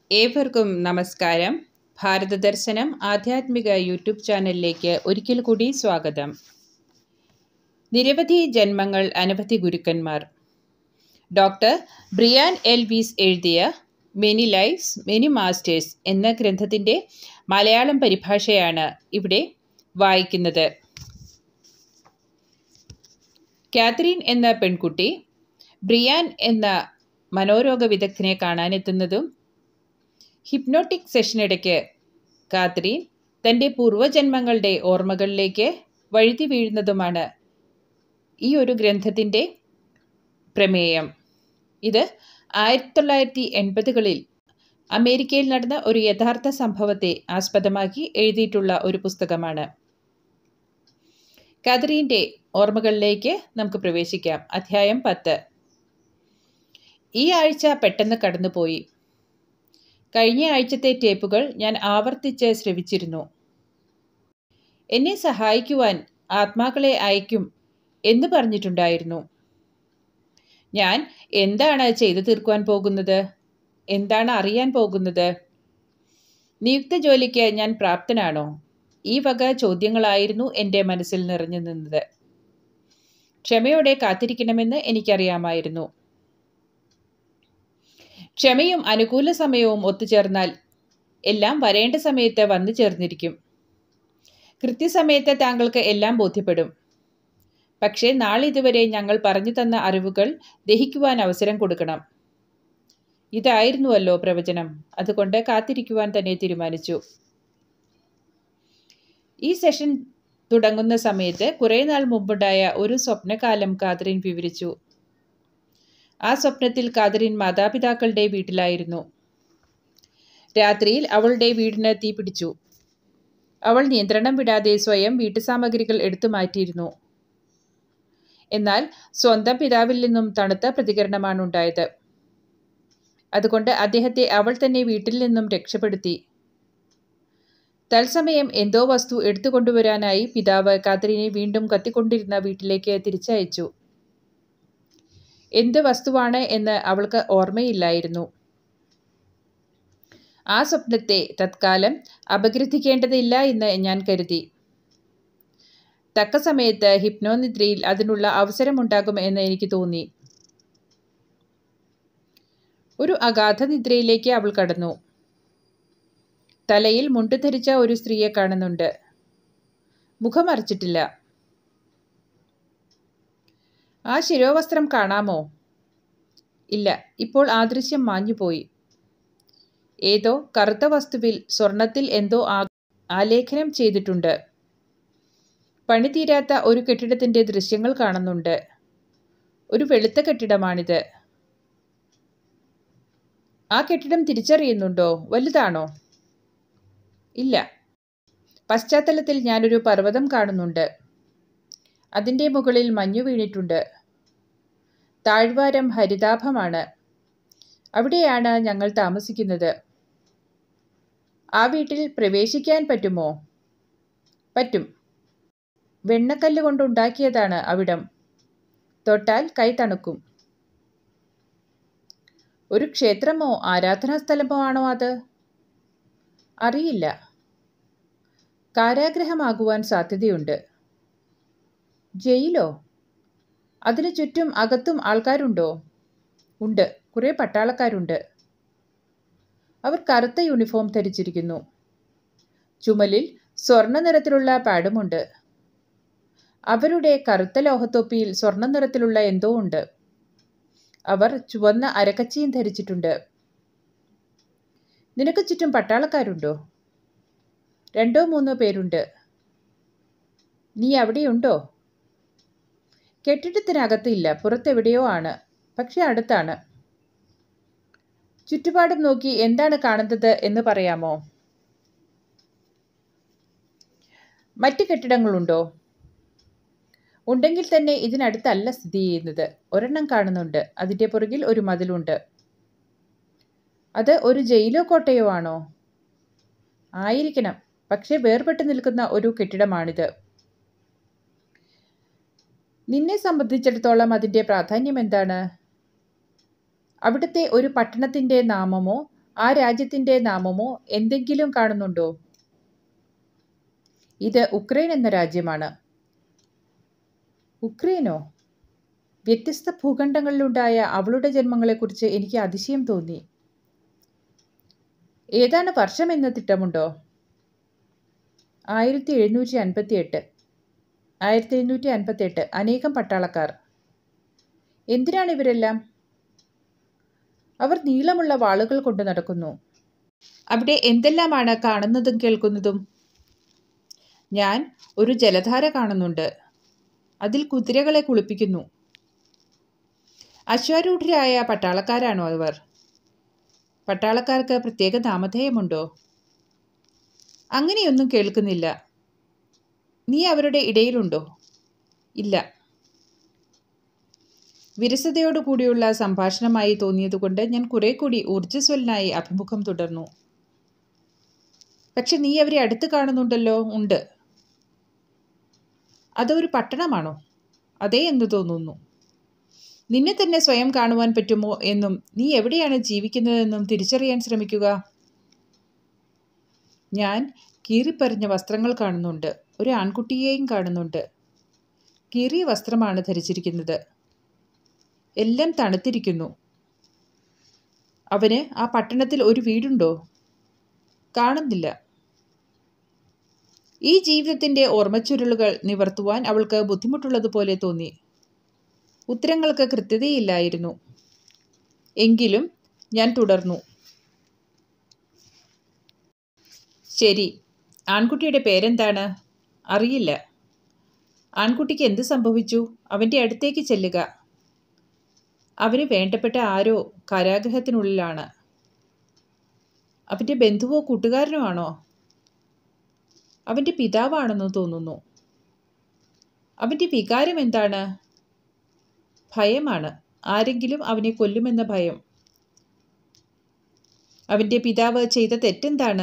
ഏവർക്കും നമസ്കാരം ഭാരതദർശനം ആധ്യാത്മിക യൂട്യൂബ് ചാനലിലേക്ക് ഒരിക്കൽ കൂടി സ്വാഗതം നിരവധി ജന്മങ്ങൾ അനവധി ഗുരുക്കന്മാർ ഡോക്ടർ ബ്രിയാൻ എൽ വീസ് എഴുതിയ മെനി ലൈഫ്സ് മെനി മാസ്റ്റേഴ്സ് എന്ന ഗ്രന്ഥത്തിൻ്റെ മലയാളം പരിഭാഷയാണ് ഇവിടെ വായിക്കുന്നത് കാത്രീൻ എന്ന പെൺകുട്ടി ബ്രിയാൻ എന്ന മനോരോഗ വിദഗ്ധനെ കാണാനെത്തുന്നതും ഹിപ്നോട്ടിക് സെഷനിടയ്ക്ക് കാത്രീൻ തൻ്റെ പൂർവ്വജന്മങ്ങളുടെ ഓർമ്മകളിലേക്ക് വഴുതി വീഴുന്നതുമാണ് ഈ ഒരു ഗ്രന്ഥത്തിൻ്റെ പ്രമേയം ഇത് ആയിരത്തി തൊള്ളായിരത്തി എൺപതുകളിൽ അമേരിക്കയിൽ നടന്ന ഒരു യഥാർത്ഥ സംഭവത്തെ ആസ്പദമാക്കി എഴുതിയിട്ടുള്ള ഒരു പുസ്തകമാണ് കാതറീൻ്റെ ഓർമ്മകളിലേക്ക് നമുക്ക് പ്രവേശിക്കാം അധ്യായം പത്ത് ഈ ആഴ്ച പെട്ടെന്ന് കടന്നുപോയി കഴിഞ്ഞ ആഴ്ചത്തെ ടേപ്പുകൾ ഞാൻ ആവർത്തിച്ച് ശ്രവിച്ചിരുന്നു എന്നെ സഹായിക്കുവാൻ ആത്മാക്കളെ അയക്കും എന്ന് പറഞ്ഞിട്ടുണ്ടായിരുന്നു ഞാൻ എന്താണ് ചെയ്തു തീർക്കുവാൻ പോകുന്നത് എന്താണ് അറിയാൻ പോകുന്നത് നിയുക്ത ജോലിക്ക് ഞാൻ പ്രാപ്തനാണോ ഈ വക ചോദ്യങ്ങളായിരുന്നു എൻ്റെ മനസ്സിൽ നിറഞ്ഞു നിന്നത് ക്ഷമയോടെ കാത്തിരിക്കണമെന്ന് എനിക്കറിയാമായിരുന്നു ക്ഷമയും അനുകൂല സമയവും ഒത്തുചേർന്നാൽ എല്ലാം വരേണ്ട സമയത്ത് വന്നു ചേർന്നിരിക്കും കൃത്യസമയത്ത് താങ്കൾക്ക് എല്ലാം ബോധ്യപ്പെടും പക്ഷേ നാളിതുവരെ ഞങ്ങൾ പറഞ്ഞു തന്ന അറിവുകൾ ദഹിക്കുവാൻ അവസരം കൊടുക്കണം ഇതായിരുന്നുവല്ലോ പ്രവചനം അതുകൊണ്ട് കാത്തിരിക്കുവാൻ തന്നെ തീരുമാനിച്ചു ഈ സെഷൻ തുടങ്ങുന്ന സമയത്ത് കുറേ നാൾ മുമ്പുണ്ടായ ഒരു സ്വപ്നകാലം കാതറിൻ വിവരിച്ചു ആ സ്വപ്നത്തിൽ കാതറിൻ മാതാപിതാക്കളുടെ വീട്ടിലായിരുന്നു രാത്രിയിൽ അവളുടെ വീടിന് തീ പിടിച്ചു അവൾ നിയന്ത്രണം വിടാതെ സ്വയം വീട്ടുസാമഗ്രികൾ എടുത്തു മാറ്റിയിരുന്നു എന്നാൽ സ്വന്തം പിതാവിൽ നിന്നും തണുത്ത പ്രതികരണമാണ് ഉണ്ടായത് അതുകൊണ്ട് അദ്ദേഹത്തെ അവൾ തന്നെ വീട്ടിൽ നിന്നും രക്ഷപ്പെടുത്തി തത്സമയം എന്തോ വസ്തു എടുത്തുകൊണ്ടുവരാനായി പിതാവ് കാതറിനെ വീണ്ടും കത്തിക്കൊണ്ടിരുന്ന വീട്ടിലേക്ക് തിരിച്ചയച്ചു എന്ത് വസ്തുവാണ് എന്ന് അവൾക്ക് ഓർമ്മയില്ലായിരുന്നു ആ സ്വപ്നത്തെ തത്കാലം അപഗ്രഥിക്കേണ്ടതില്ല എന്ന് ഞാൻ കരുതി തക്ക സമയത്ത് ഹിപ്നോനിദ്രയിൽ അതിനുള്ള അവസരമുണ്ടാകും എന്ന് എനിക്ക് തോന്നി ഒരു അഗാധ നിദ്രയിലേക്ക് അവൾ കടന്നു തലയിൽ മുണ്ടു ധരിച്ച ഒരു സ്ത്രീയെ കാണുന്നുണ്ട് മുഖം മറിച്ചിട്ടില്ല ആ ശിരോവസ്ത്രം കാണാമോ ഇല്ല ഇപ്പോൾ ആ ദൃശ്യം മാഞ്ഞുപോയി ഏതോ കറുത്ത വസ്തുവിൽ സ്വർണത്തിൽ എന്തോ ആലേഖനം ചെയ്തിട്ടുണ്ട് പണിതീരാത്ത ഒരു കെട്ടിടത്തിൻ്റെ ദൃശ്യങ്ങൾ കാണുന്നുണ്ട് ഒരു വെളുത്ത കെട്ടിടമാണിത് ആ കെട്ടിടം തിരിച്ചറിയുന്നുണ്ടോ വലുതാണോ ഇല്ല പശ്ചാത്തലത്തിൽ ഞാനൊരു പർവ്വതം കാണുന്നുണ്ട് അതിൻ്റെ മുകളിൽ മഞ്ഞു വീണിട്ടുണ്ട് താഴ്വാരം ഹരിതാഭമാണ് അവിടെയാണ് ഞങ്ങൾ താമസിക്കുന്നത് ആ വീട്ടിൽ പ്രവേശിക്കാൻ പറ്റുമോ പറ്റും വെണ്ണക്കല്ല് കൊണ്ടുണ്ടാക്കിയതാണ് അവിടം തൊട്ടാൽ കൈ തണുക്കും ഒരു ക്ഷേത്രമോ ആരാധനാ സ്ഥലമോ ആണോ അത് അറിയില്ല കാരാഗ്രഹമാകുവാൻ സാധ്യതയുണ്ട് ജയിലോ അതിനു ചുറ്റും അകത്തും ആൾക്കാരുണ്ടോ ഉണ്ട് കുറേ പട്ടാളക്കാരുണ്ട് അവർ കറുത്ത യൂണിഫോം ധരിച്ചിരിക്കുന്നു ചുമലിൽ സ്വർണ്ണ നിറത്തിലുള്ള പാഡുമുണ്ട് അവരുടെ കറുത്ത ലോഹത്തൊപ്പിയിൽ സ്വർണ്ണ നിറത്തിലുള്ള എന്തോ ഉണ്ട് അവർ ചുവന്ന അരക്കച്ചിയും ധരിച്ചിട്ടുണ്ട് നിനക്ക് ചുറ്റും പട്ടാളക്കാരുണ്ടോ രണ്ടോ മൂന്നോ പേരുണ്ട് നീ അവിടെയുണ്ടോ കെട്ടിടത്തിനകത്ത് ഇല്ല പുറത്തെവിടെയോ ആണ് പക്ഷെ അടുത്താണ് ചുറ്റുപാടും നോക്കി എന്താണ് കാണുന്നത് എന്ന് പറയാമോ മറ്റ് കെട്ടിടങ്ങളുണ്ടോ ഉണ്ടെങ്കിൽ തന്നെ ഇതിനടുത്തല്ല സ്ഥിതി ചെയ്യുന്നത് ഒരെണ്ണം കാണുന്നുണ്ട് അതിൻ്റെ പുറകിൽ ഒരു മതിലുണ്ട് അത് ഒരു ജയിലോ കോട്ടയോ ആണോ ആയിരിക്കണം പക്ഷേ വേർപെട്ട് നിൽക്കുന്ന ഒരു കെട്ടിടമാണിത് നിന്നെ സംബന്ധിച്ചിടത്തോളം അതിൻ്റെ പ്രാധാന്യം എന്താണ് അവിടുത്തെ ഒരു പട്ടണത്തിൻ്റെ നാമമോ ആ രാജ്യത്തിൻ്റെ നാമമോ എന്തെങ്കിലും കാണുന്നുണ്ടോ ഇത് ഉക്രൈൻ എന്ന രാജ്യമാണ് ഉക്രൈനോ വ്യത്യസ്ത ഭൂഖണ്ഡങ്ങളിലുണ്ടായ അവളുടെ ജന്മങ്ങളെക്കുറിച്ച് എനിക്ക് അതിശയം തോന്നി ഏതാണ് വർഷം എന്ന തിട്ടമുണ്ടോ ആയിരത്തി എഴുന്നൂറ്റി അൻപത്തി എട്ട് ആയിരത്തി എഴുന്നൂറ്റി അൻപത്തി എട്ട് അനേകം പട്ടാളക്കാർ എന്തിനാണ് ഇവരെല്ലാം അവർ നീളമുള്ള വാളുകൾ കൊണ്ട് നടക്കുന്നു അവിടെ എന്തെല്ലാമാണ് കാണുന്നതും കേൾക്കുന്നതും ഞാൻ ഒരു ജലധാര കാണുന്നുണ്ട് അതിൽ കുതിരകളെ കുളിപ്പിക്കുന്നു അശ്വാരൂഢരായ പട്ടാളക്കാരാണോ അവർ പട്ടാളക്കാർക്ക് പ്രത്യേക നാമധേയമുണ്ടോ അങ്ങനെയൊന്നും കേൾക്കുന്നില്ല നീ അവരുടെ ഇടയിലുണ്ടോ ഇല്ല വിരസതയോടുകൂടിയുള്ള സംഭാഷണമായി തോന്നിയതുകൊണ്ട് ഞാൻ കുറെ കൂടി ഊർജ്ജസ്വലനായി അഭിമുഖം തുടർന്നു പക്ഷെ നീ അവരെ അടുത്ത് കാണുന്നുണ്ടല്ലോ ഉണ്ട് അതൊരു പട്ടണമാണോ അതേ എന്ന് തോന്നുന്നു നിന്നെ തന്നെ സ്വയം കാണുവാൻ പറ്റുമോ എന്നും നീ എവിടെയാണ് ജീവിക്കുന്നതെന്നും തിരിച്ചറിയാൻ ശ്രമിക്കുക ഞാൻ കീറിപ്പറിഞ്ഞ വസ്ത്രങ്ങൾ കാണുന്നുണ്ട് ഒരു ആൺകുട്ടിയെയും കാണുന്നുണ്ട് കീറിയ വസ്ത്രമാണ് ധരിച്ചിരിക്കുന്നത് എല്ലാം തണുത്തിരിക്കുന്നു അവന് ആ പട്ടണത്തിൽ ഒരു വീടുണ്ടോ കാണുന്നില്ല ഈ ജീവിതത്തിൻ്റെ ഓർമ്മച്ചുരുളുകൾ നിവർത്തുവാൻ അവൾക്ക് ബുദ്ധിമുട്ടുള്ളതുപോലെ തോന്നി ഉത്തരങ്ങൾക്ക് കൃത്യതയില്ലായിരുന്നു എങ്കിലും ഞാൻ തുടർന്നു ശരി ആൺകുട്ടിയുടെ പേരെന്താണ് അറിയില്ല ആൺകുട്ടിക്ക് എന്ത് സംഭവിച്ചു അവൻ്റെ അടുത്തേക്ക് ചെല്ലുക അവന് വേണ്ടപ്പെട്ട ആരോ കാരാഗ്രഹത്തിനുള്ളിലാണ് അവൻ്റെ ബന്ധുവോ കൂട്ടുകാരനോ ആണോ അവൻ്റെ പിതാവാണെന്ന് തോന്നുന്നു അവൻ്റെ വികാരം എന്താണ് ഭയമാണ് ആരെങ്കിലും അവനെ കൊല്ലുമെന്ന ഭയം അവൻ്റെ പിതാവ് ചെയ്ത തെറ്റെന്താണ്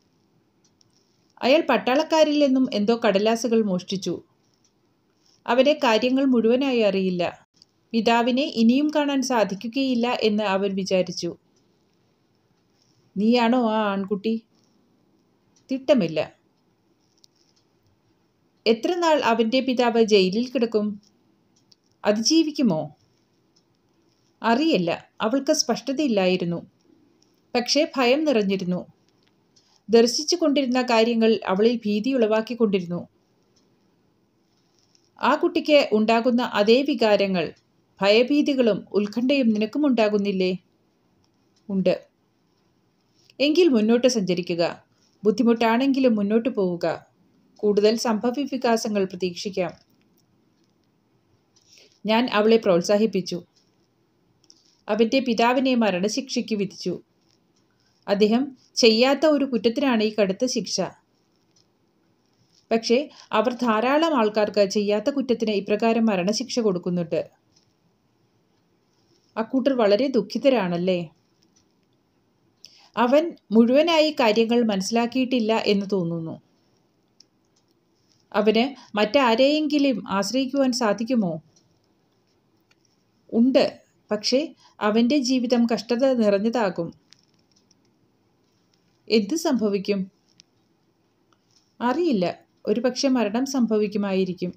അയാൾ പട്ടാളക്കാരിൽ നിന്നും എന്തോ കടലാസുകൾ മോഷ്ടിച്ചു അവരെ കാര്യങ്ങൾ മുഴുവനായി അറിയില്ല പിതാവിനെ ഇനിയും കാണാൻ സാധിക്കുകയില്ല എന്ന് അവൻ വിചാരിച്ചു നീയാണോ ആ ആൺകുട്ടി തിട്ടമില്ല എത്ര നാൾ അവൻ്റെ പിതാവ് ജയിലിൽ കിടക്കും അതിജീവിക്കുമോ അറിയില്ല അവൾക്ക് സ്പഷ്ടതയില്ലായിരുന്നു പക്ഷേ ഭയം നിറഞ്ഞിരുന്നു ദർശിച്ചു കൊണ്ടിരുന്ന കാര്യങ്ങൾ അവളിൽ ഭീതി ഉളവാക്കിക്കൊണ്ടിരുന്നു ആ കുട്ടിക്ക് ഉണ്ടാകുന്ന അതേ വികാരങ്ങൾ ഭയഭീതികളും ഉത്കണ്ഠയും നിനക്കും ഉണ്ടാകുന്നില്ലേ ഉണ്ട് എങ്കിൽ മുന്നോട്ട് സഞ്ചരിക്കുക ബുദ്ധിമുട്ടാണെങ്കിലും മുന്നോട്ട് പോവുക കൂടുതൽ സംഭവ്യ വികാസങ്ങൾ പ്രതീക്ഷിക്കാം ഞാൻ അവളെ പ്രോത്സാഹിപ്പിച്ചു അവൻ്റെ പിതാവിനെ മരണശിക്ഷയ്ക്ക് വിധിച്ചു അദ്ദേഹം ചെയ്യാത്ത ഒരു കുറ്റത്തിനാണ് ഈ കടുത്ത ശിക്ഷ പക്ഷേ അവർ ധാരാളം ആൾക്കാർക്ക് ചെയ്യാത്ത കുറ്റത്തിന് ഇപ്രകാരം മരണശിക്ഷ കൊടുക്കുന്നുണ്ട് അക്കൂട്ടർ വളരെ ദുഃഖിതരാണല്ലേ അവൻ മുഴുവനായി കാര്യങ്ങൾ മനസ്സിലാക്കിയിട്ടില്ല എന്ന് തോന്നുന്നു അവന് മറ്റാരെയെങ്കിലും ആശ്രയിക്കുവാൻ സാധിക്കുമോ ഉണ്ട് പക്ഷേ അവൻ്റെ ജീവിതം കഷ്ടത നിറഞ്ഞതാകും എന്ത് സംഭവിക്കും അറിയില്ല ഒരുപക്ഷെ മരണം സംഭവിക്കുമായിരിക്കും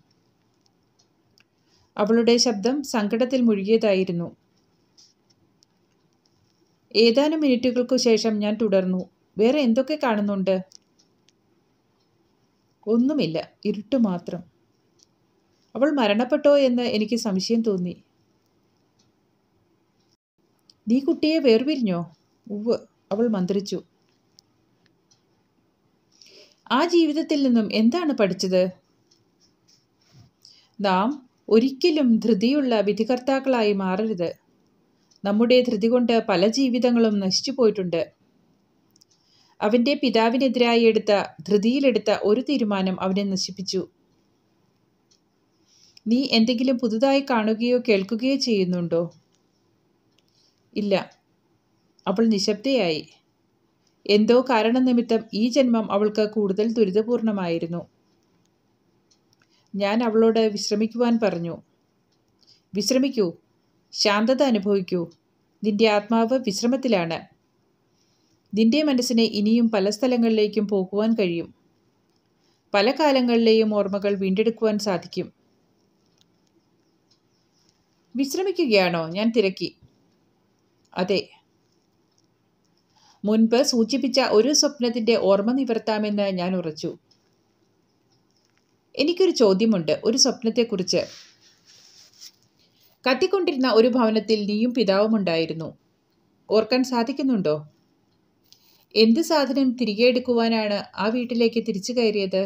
അവളുടെ ശബ്ദം സങ്കടത്തിൽ മുഴുകിയതായിരുന്നു ഏതാനും മിനിറ്റുകൾക്കു ശേഷം ഞാൻ തുടർന്നു വേറെ എന്തൊക്കെ കാണുന്നുണ്ട് ഒന്നുമില്ല ഇരുട്ട് മാത്രം അവൾ മരണപ്പെട്ടോ എന്ന് എനിക്ക് സംശയം തോന്നി നീ കുട്ടിയെ വേർപിരിഞ്ഞോ ഉവ് അവൾ മന്ത്രിച്ചു ആ ജീവിതത്തിൽ നിന്നും എന്താണ് പഠിച്ചത് നാം ഒരിക്കലും ധൃതിയുള്ള വിധികർത്താക്കളായി മാറരുത് നമ്മുടെ ധൃതി കൊണ്ട് പല ജീവിതങ്ങളും നശിച്ചു പോയിട്ടുണ്ട് അവൻ്റെ പിതാവിനെതിരായി എടുത്ത ധൃതിയിലെടുത്ത ഒരു തീരുമാനം അവനെ നശിപ്പിച്ചു നീ എന്തെങ്കിലും പുതുതായി കാണുകയോ കേൾക്കുകയോ ചെയ്യുന്നുണ്ടോ ഇല്ല അവൾ നിശബ്ദയായി എന്തോ കാരണനിമിത്തം ഈ ജന്മം അവൾക്ക് കൂടുതൽ ദുരിതപൂർണമായിരുന്നു ഞാൻ അവളോട് വിശ്രമിക്കുവാൻ പറഞ്ഞു വിശ്രമിക്കൂ ശാന്തത അനുഭവിക്കൂ നിന്റെ ആത്മാവ് വിശ്രമത്തിലാണ് നിന്റെ മനസ്സിന് ഇനിയും പല സ്ഥലങ്ങളിലേക്കും പോകുവാൻ കഴിയും പല കാലങ്ങളിലെയും ഓർമ്മകൾ വീണ്ടെടുക്കുവാൻ സാധിക്കും വിശ്രമിക്കുകയാണോ ഞാൻ തിരക്കി അതെ മുൻപ് സൂചിപ്പിച്ച ഒരു സ്വപ്നത്തിന്റെ ഓർമ്മ നിവർത്താമെന്ന് ഞാൻ ഉറച്ചു എനിക്കൊരു ചോദ്യമുണ്ട് ഒരു സ്വപ്നത്തെക്കുറിച്ച് കത്തിക്കൊണ്ടിരുന്ന ഒരു ഭവനത്തിൽ നീയും പിതാവും ഉണ്ടായിരുന്നു ഓർക്കാൻ സാധിക്കുന്നുണ്ടോ എന്ത് സാധനം തിരികെ എടുക്കുവാനാണ് ആ വീട്ടിലേക്ക് തിരിച്ചു കയറിയത്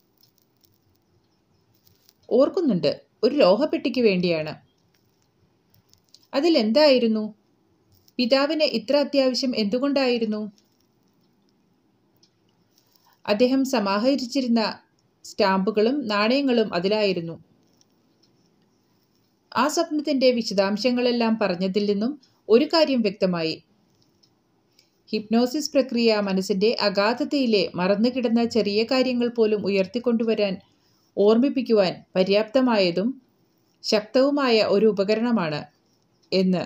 ഓർക്കുന്നുണ്ട് ഒരു ലോഹപ്പെട്ടിക്ക് വേണ്ടിയാണ് അതിൽ എന്തായിരുന്നു പിതാവിന് ഇത്ര അത്യാവശ്യം എന്തുകൊണ്ടായിരുന്നു അദ്ദേഹം സമാഹരിച്ചിരുന്ന സ്റ്റാമ്പുകളും നാണയങ്ങളും അതിലായിരുന്നു ആ സ്വപ്നത്തിന്റെ വിശദാംശങ്ങളെല്ലാം പറഞ്ഞതിൽ നിന്നും ഒരു കാര്യം വ്യക്തമായി ഹിപ്നോസിസ് പ്രക്രിയ മനസ്സിന്റെ അഗാധതയിലെ മറന്നുകിടന്ന ചെറിയ കാര്യങ്ങൾ പോലും ഉയർത്തിക്കൊണ്ടുവരാൻ ഓർമ്മിപ്പിക്കുവാൻ പര്യാപ്തമായതും ശക്തവുമായ ഒരു ഉപകരണമാണ് എന്ന്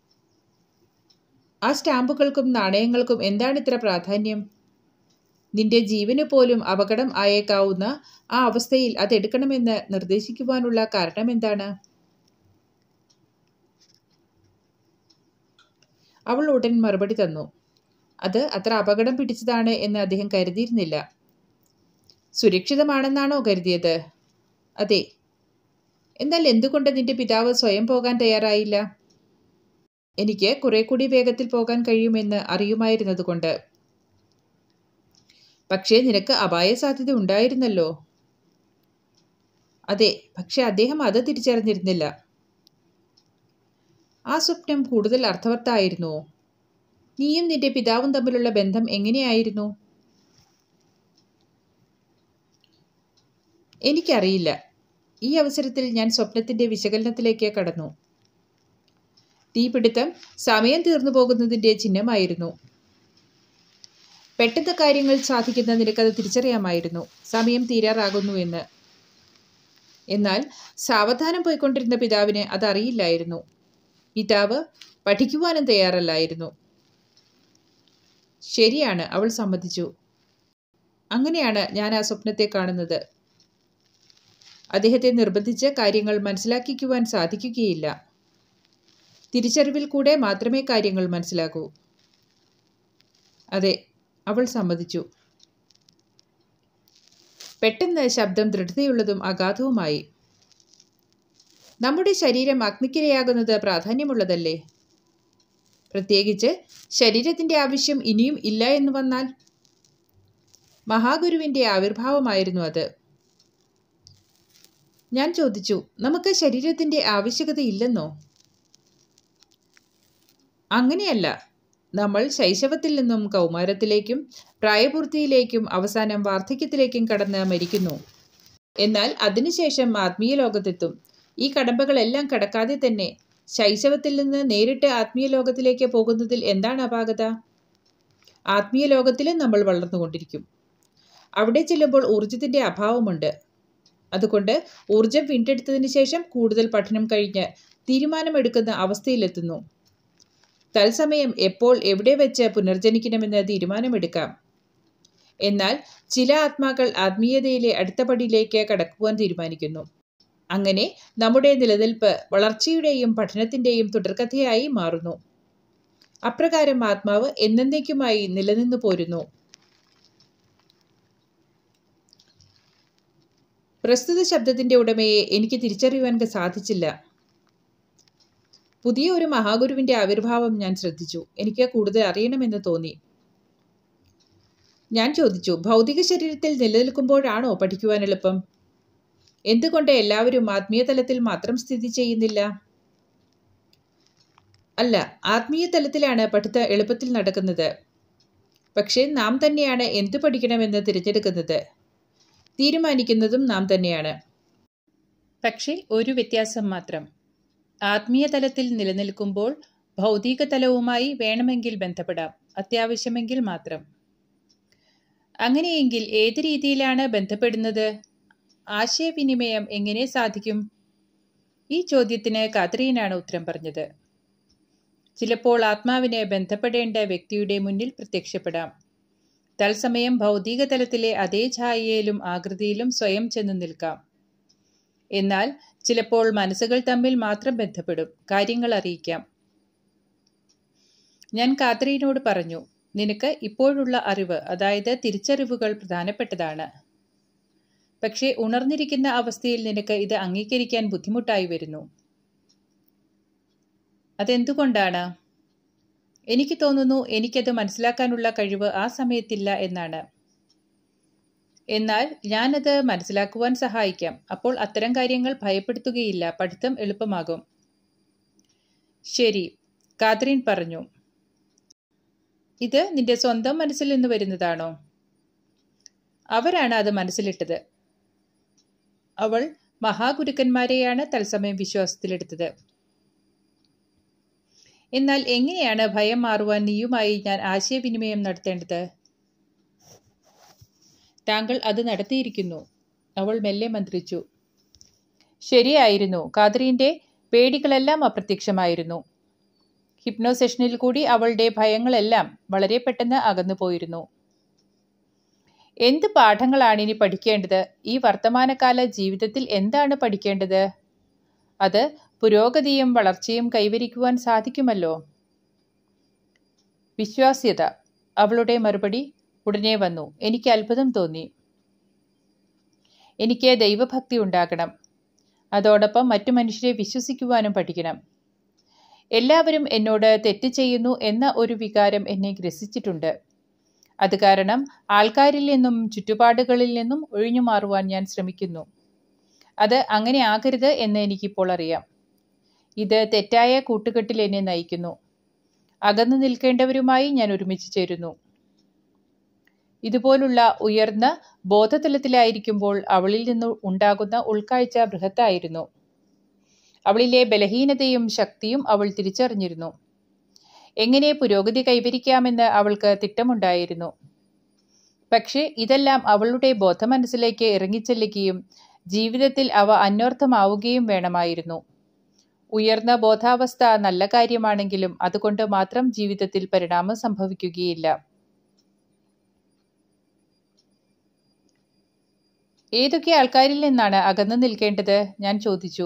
ആ സ്റ്റാമ്പുകൾക്കും നാണയങ്ങൾക്കും എന്താണ് ഇത്ര പ്രാധാന്യം നിന്റെ ജീവന് പോലും അപകടം ആയേക്കാവുന്ന ആ അവസ്ഥയിൽ അതെടുക്കണമെന്ന് നിർദ്ദേശിക്കുവാനുള്ള കാരണം എന്താണ് അവൾ ഉടൻ മറുപടി തന്നു അത് അത്ര അപകടം പിടിച്ചതാണ് എന്ന് അദ്ദേഹം കരുതിയിരുന്നില്ല സുരക്ഷിതമാണെന്നാണോ കരുതിയത് അതെ എന്നാൽ എന്തുകൊണ്ട് നിന്റെ പിതാവ് സ്വയം പോകാൻ തയ്യാറായില്ല എനിക്ക് കുറെ കൂടി വേഗത്തിൽ പോകാൻ കഴിയുമെന്ന് അറിയുമായിരുന്നതുകൊണ്ട് പക്ഷേ നിനക്ക് അപായ സാധ്യത ഉണ്ടായിരുന്നല്ലോ അതെ പക്ഷെ അദ്ദേഹം അത് തിരിച്ചറിഞ്ഞിരുന്നില്ല ആ സ്വപ്നം കൂടുതൽ അർത്ഥവത്തായിരുന്നുവോ നീയും നിന്റെ പിതാവും തമ്മിലുള്ള ബന്ധം എങ്ങനെയായിരുന്നു എനിക്കറിയില്ല ഈ അവസരത്തിൽ ഞാൻ സ്വപ്നത്തിന്റെ വിശകലനത്തിലേക്ക് കടന്നു തീപിടുത്തം സമയം തീർന്നു പോകുന്നതിന്റെ ചിഹ്നമായിരുന്നു പെട്ടെന്ന് കാര്യങ്ങൾ സാധിക്കുന്ന നിനക്കത് തിരിച്ചറിയാമായിരുന്നു സമയം തീരാറാകുന്നു എന്ന് എന്നാൽ സാവധാനം പോയിക്കൊണ്ടിരുന്ന പിതാവിന് അതറിയില്ലായിരുന്നു പിതാവ് പഠിക്കുവാനും തയ്യാറല്ലായിരുന്നു ശരിയാണ് അവൾ സമ്മതിച്ചു അങ്ങനെയാണ് ഞാൻ ആ സ്വപ്നത്തെ കാണുന്നത് അദ്ദേഹത്തെ നിർബന്ധിച്ച് കാര്യങ്ങൾ മനസ്സിലാക്കിക്കുവാൻ സാധിക്കുകയില്ല തിരിച്ചറിവിൽ കൂടെ മാത്രമേ കാര്യങ്ങൾ മനസ്സിലാകൂ അതെ അവൾ സമ്മതിച്ചു പെട്ടെന്ന് ശബ്ദം ദൃഢതയുള്ളതും അഗാധവുമായി നമ്മുടെ ശരീരം അഗ്നിക്കിരയാകുന്നത് പ്രാധാന്യമുള്ളതല്ലേ പ്രത്യേകിച്ച് ശരീരത്തിന്റെ ആവശ്യം ഇനിയും ഇല്ല എന്ന് വന്നാൽ മഹാഗുരുവിന്റെ ആവിർഭാവമായിരുന്നു അത് ഞാൻ ചോദിച്ചു നമുക്ക് ശരീരത്തിന്റെ ആവശ്യകതയില്ലെന്നോ അങ്ങനെയല്ല നമ്മൾ ശൈശവത്തിൽ നിന്നും കൗമാരത്തിലേക്കും പ്രായപൂർത്തിയിലേക്കും അവസാനം വാർദ്ധക്യത്തിലേക്കും കടന്ന് മരിക്കുന്നു എന്നാൽ അതിനുശേഷം ആത്മീയ ലോകത്തെത്തും ഈ കടമ്പകളെല്ലാം കടക്കാതെ തന്നെ ശൈശവത്തിൽ നിന്ന് നേരിട്ട് ആത്മീയ ലോകത്തിലേക്ക് പോകുന്നതിൽ എന്താണ് അപാകത ആത്മീയ ലോകത്തിലും നമ്മൾ വളർന്നുകൊണ്ടിരിക്കും അവിടെ ചെല്ലുമ്പോൾ ഊർജത്തിന്റെ അഭാവമുണ്ട് അതുകൊണ്ട് ഊർജം വീണ്ടെടുത്തതിന് ശേഷം കൂടുതൽ പഠനം കഴിഞ്ഞ് തീരുമാനമെടുക്കുന്ന അവസ്ഥയിലെത്തുന്നു തത്സമയം എപ്പോൾ എവിടെ വെച്ച് പുനർജനിക്കണമെന്ന് തീരുമാനമെടുക്കാം എന്നാൽ ചില ആത്മാക്കൾ ആത്മീയതയിലെ അടുത്ത പടിയിലേക്ക് കടക്കുവാൻ തീരുമാനിക്കുന്നു അങ്ങനെ നമ്മുടെ നിലനിൽപ്പ് വളർച്ചയുടെയും പഠനത്തിന്റെയും തുടർക്കഥയായി മാറുന്നു അപ്രകാരം ആത്മാവ് എന്നേക്കുമായി നിലനിന്നു പോരുന്നു പ്രസ്തുത ശബ്ദത്തിന്റെ ഉടമയെ എനിക്ക് തിരിച്ചറിയുവാൻ സാധിച്ചില്ല പുതിയ ഒരു മഹാഗുരുവിന്റെ ആവിർഭാവം ഞാൻ ശ്രദ്ധിച്ചു എനിക്ക് കൂടുതൽ അറിയണമെന്ന് തോന്നി ഞാൻ ചോദിച്ചു ഭൗതിക ശരീരത്തിൽ നിലനിൽക്കുമ്പോഴാണോ പഠിക്കുവാൻ എളുപ്പം എന്തുകൊണ്ട് എല്ലാവരും ആത്മീയ തലത്തിൽ മാത്രം സ്ഥിതി ചെയ്യുന്നില്ല അല്ല ആത്മീയ തലത്തിലാണ് പഠിത്തം എളുപ്പത്തിൽ നടക്കുന്നത് പക്ഷേ നാം തന്നെയാണ് എന്തു പഠിക്കണമെന്ന് തിരഞ്ഞെടുക്കുന്നത് തീരുമാനിക്കുന്നതും നാം തന്നെയാണ് പക്ഷേ ഒരു വ്യത്യാസം മാത്രം ആത്മീയ തലത്തിൽ നിലനിൽക്കുമ്പോൾ ഭൗതിക തലവുമായി വേണമെങ്കിൽ ബന്ധപ്പെടാം അത്യാവശ്യമെങ്കിൽ മാത്രം അങ്ങനെയെങ്കിൽ ഏത് രീതിയിലാണ് ബന്ധപ്പെടുന്നത് ആശയവിനിമയം എങ്ങനെ സാധിക്കും ഈ ചോദ്യത്തിന് കാത്രീനാണ് ഉത്തരം പറഞ്ഞത് ചിലപ്പോൾ ആത്മാവിന് ബന്ധപ്പെടേണ്ട വ്യക്തിയുടെ മുന്നിൽ പ്രത്യക്ഷപ്പെടാം തത്സമയം ഭൗതിക തലത്തിലെ അതേ ഛായയിലും ആകൃതിയിലും സ്വയം ചെന്ന് നിൽക്കാം എന്നാൽ ചിലപ്പോൾ മനസ്സുകൾ തമ്മിൽ മാത്രം ബന്ധപ്പെടും കാര്യങ്ങൾ അറിയിക്കാം ഞാൻ കാത്രീനോട് പറഞ്ഞു നിനക്ക് ഇപ്പോഴുള്ള അറിവ് അതായത് തിരിച്ചറിവുകൾ പ്രധാനപ്പെട്ടതാണ് പക്ഷേ ഉണർന്നിരിക്കുന്ന അവസ്ഥയിൽ നിനക്ക് ഇത് അംഗീകരിക്കാൻ ബുദ്ധിമുട്ടായി വരുന്നു അതെന്തുകൊണ്ടാണ് എനിക്ക് തോന്നുന്നു എനിക്കത് മനസ്സിലാക്കാനുള്ള കഴിവ് ആ സമയത്തില്ല എന്നാണ് എന്നാൽ ഞാനത് മനസ്സിലാക്കുവാൻ സഹായിക്കാം അപ്പോൾ അത്തരം കാര്യങ്ങൾ ഭയപ്പെടുത്തുകയില്ല പഠിത്തം എളുപ്പമാകും ശരി കാത്രീൻ പറഞ്ഞു ഇത് നിന്റെ സ്വന്തം മനസ്സിൽ നിന്ന് വരുന്നതാണോ അവരാണ് അത് മനസ്സിലിട്ടത് അവൾ മഹാഗുരുക്കന്മാരെയാണ് തത്സമയം വിശ്വാസത്തിലെടുത്തത് എന്നാൽ എങ്ങനെയാണ് ഭയം മാറുവാൻ നീയുമായി ഞാൻ ആശയവിനിമയം നടത്തേണ്ടത് താങ്കൾ അത് നടത്തിയിരിക്കുന്നു അവൾ മെല്ലെ മന്ത്രിച്ചു ശരിയായിരുന്നു കാതറിന്റെ പേടികളെല്ലാം അപ്രത്യക്ഷമായിരുന്നു ഹിപ്നോ സെഷനിൽ കൂടി അവളുടെ ഭയങ്ങളെല്ലാം വളരെ പെട്ടെന്ന് അകന്നു പോയിരുന്നു എന്ത് പാഠങ്ങളാണ് ഇനി പഠിക്കേണ്ടത് ഈ വർത്തമാനകാല ജീവിതത്തിൽ എന്താണ് പഠിക്കേണ്ടത് അത് പുരോഗതിയും വളർച്ചയും കൈവരിക്കുവാൻ സാധിക്കുമല്ലോ വിശ്വാസ്യത അവളുടെ മറുപടി ഉടനെ വന്നു എനിക്ക് അത്ഭുതം തോന്നി എനിക്ക് ദൈവഭക്തി ഉണ്ടാകണം അതോടൊപ്പം മറ്റു മനുഷ്യരെ വിശ്വസിക്കുവാനും പഠിക്കണം എല്ലാവരും എന്നോട് തെറ്റ് ചെയ്യുന്നു എന്ന ഒരു വികാരം എന്നെ ഗ്രസിച്ചിട്ടുണ്ട് അത് കാരണം ആൾക്കാരിൽ നിന്നും ചുറ്റുപാടുകളിൽ നിന്നും ഒഴിഞ്ഞു മാറുവാൻ ഞാൻ ശ്രമിക്കുന്നു അത് അങ്ങനെ ആകരുത് എന്ന് എനിക്കിപ്പോൾ അറിയാം ഇത് തെറ്റായ കൂട്ടുകെട്ടിൽ എന്നെ നയിക്കുന്നു അകന്നു നിൽക്കേണ്ടവരുമായി ഞാൻ ഒരുമിച്ച് ചേരുന്നു ഇതുപോലുള്ള ഉയർന്ന ബോധതലത്തിലായിരിക്കുമ്പോൾ അവളിൽ നിന്ന് ഉണ്ടാകുന്ന ഉൾക്കാഴ്ച ബൃഹത്തായിരുന്നു അവളിലെ ബലഹീനതയും ശക്തിയും അവൾ തിരിച്ചറിഞ്ഞിരുന്നു എങ്ങനെ പുരോഗതി കൈവരിക്കാമെന്ന് അവൾക്ക് തിട്ടമുണ്ടായിരുന്നു പക്ഷേ ഇതെല്ലാം അവളുടെ ബോധമനസ്സിലേക്ക് ഇറങ്ങിച്ചെല്ലുകയും ജീവിതത്തിൽ അവ അന്വർത്ഥമാവുകയും വേണമായിരുന്നു ഉയർന്ന ബോധാവസ്ഥ നല്ല കാര്യമാണെങ്കിലും അതുകൊണ്ട് മാത്രം ജീവിതത്തിൽ പരിണാമം സംഭവിക്കുകയില്ല ഏതൊക്കെ ആൾക്കാരിൽ നിന്നാണ് അകന്നു നിൽക്കേണ്ടത് ഞാൻ ചോദിച്ചു